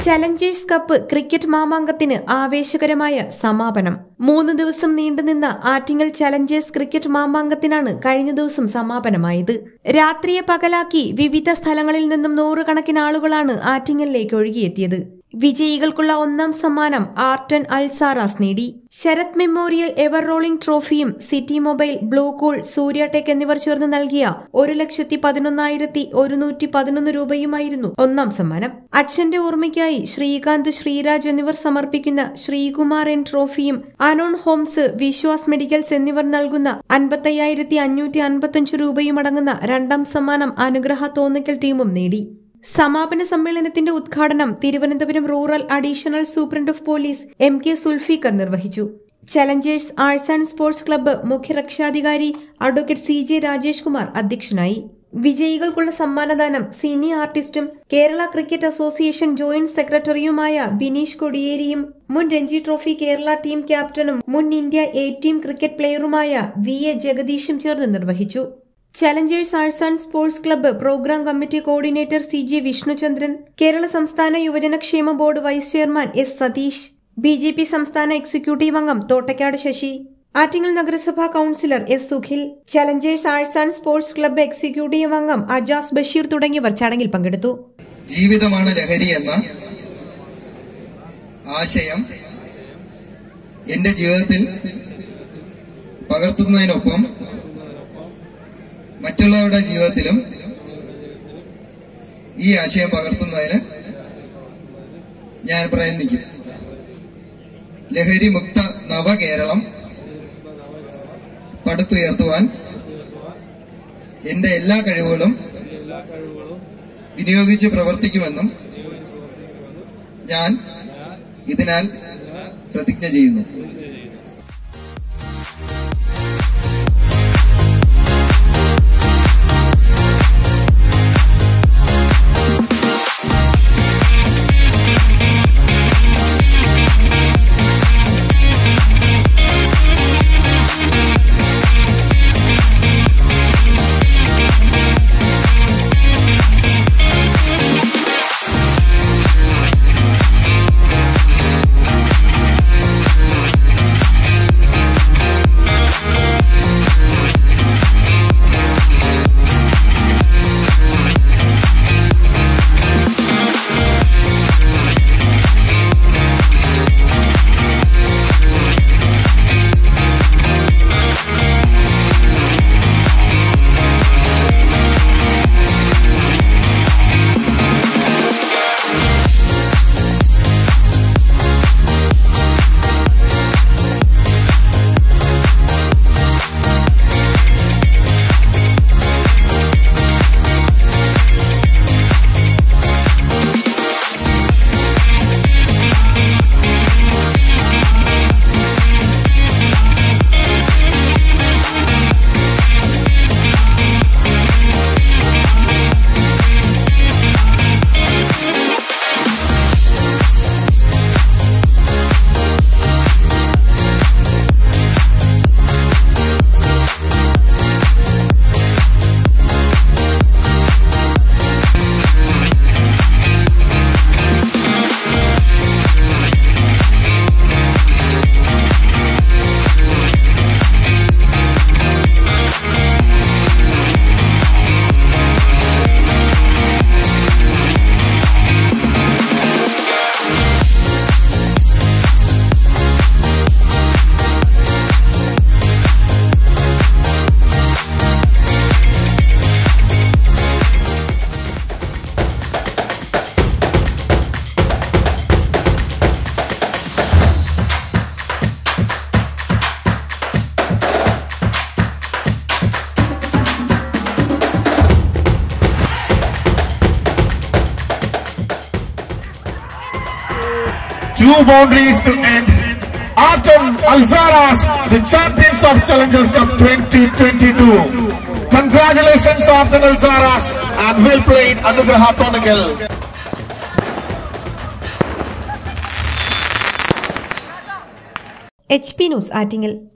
Challengers cup cricket മാമാങ്കത്തിന് ആവേശകരമായ സമാപനം മൂന്ന് ദിവസം നീണ്ടുനിന്ന ആറ്റിങ്ങൽ ചലഞ്ചേഴ്സ് ക്രിക്കറ്റ് മാമാങ്കത്തിനാണ് കഴിഞ്ഞ ദിവസം സമാപനമായത് രാത്രിയെ പകലാക്കി വിവിധ സ്ഥലങ്ങളിൽ നിന്നും നൂറുകണക്കിന് ആളുകളാണ് ആറ്റിങ്ങലിലേക്ക് ഒഴുകിയെത്തിയത് വിജയികൾക്കുള്ള ഒന്നാം സമ്മാനം ആർട്ടൺ അൽസാറാസ് നേടി ശരത് മെമ്മോറിയൽ എവർ റോളിംഗ് ട്രോഫിയും city mobile blue cool Suryatech എന്നിവർ ചേർന്ന് നൽകിയ ഒരു ലക്ഷത്തി പതിനൊന്നായിരത്തി ഒരുന്നൂറ്റി പതിനൊന്ന് രൂപയുമായിരുന്നു ഒന്നാം സമ്മാനം അച്ഛന്റെ ഓർമ്മയ്ക്കായി ശ്രീകാന്ത് ശ്രീരാജ് എന്നിവർ സമർപ്പിക്കുന്ന ശ്രീകുമാർ എൻ ട്രോഫിയും അനോൺ ഹോംസ് വിശ്വാസ് മെഡിക്കൽസ് എന്നിവർ നൽകുന്ന അൻപത്തയ്യായിരത്തി അഞ്ഞൂറ്റി അൻപത്തഞ്ച് രൂപയും അടങ്ങുന്ന രണ്ടാം സമ്മാനം അനുഗ്രഹ തോന്നിക്കൽ ടീമും നേടി സമാപന സമ്മേളനത്തിന്റെ ഉദ്ഘാടനം Thiruvananthapuram rural additional superintendent of police M K Sulfikar നിർവഹിച്ചു challengers arts and sports club മുഖ്യ രക്ഷാധികാരി advocate C J Rajesh Kumar അധ്യക്ഷനായി വിജയികൾക്കുള്ള സമ്മാനദാനം സിനി ആർട്ടിസ്റ്റും കേരള ക്രിക്കറ്റ് അസോസിയേഷൻ ജോയിന്റ് സെക്രട്ടറിയുമായ ബിനീഷ് കൊടിയേരിയും മുൻ രഞ്ജി ട്രോഫി കേരള ടീം ക്യാപ്റ്റനും മുൻ ഇന്ത്യ എ ടീം ക്രിക്കറ്റ് പ്ലെയറുമായ വി എ ജഗദീഷും ചേർന്ന് നിർവഹിച്ചു challengers arts and sports club program committee coordinator C J Vishnuchandran Kerala സംസ്ഥാന യുവജനക്ഷേമ board vice chairman S Satheesh B J P സംസ്ഥാന എക്സിക്യൂട്ടീവ് അംഗം തോട്ടക്കാട് ശശി ആറ്റിങ്ങൽ നഗരസഭാ councillor S Sukhil challengers arts and sports club executive അംഗം അജാസ് ബഷീർ തുടങ്ങിയവർ ചടങ്ങിൽ പങ്കെടുത്തു ജീവിതമാണ് ലഹരി എന്ന ആശയം എന്റെ ജീവിതത്തിൽ പകർത്തുന്നതിനൊപ്പം മറ്റുള്ളവരുടെ ജീവിതത്തിലും ഈ ആശയം പകർത്തുന്നതിന് ഞാൻ പ്രയത്നിക്കും ലഹരി മുക്ത നവകേരളം പടുത്തുയർത്തുവാൻ എന്റെ എല്ലാ കഴിവുകളും വിനിയോഗിച്ച് പ്രവർത്തിക്കുമെന്നും ഞാൻ ഇതിനാൽ പ്രതിജ്ഞ ചെയ്യുന്നു two boundaries to end. Artem Alzaras, the champions of Challengers Cup 2022. Congratulations, Artem Alzaras, and well played, Anugraha Tonagal. H P news Attingal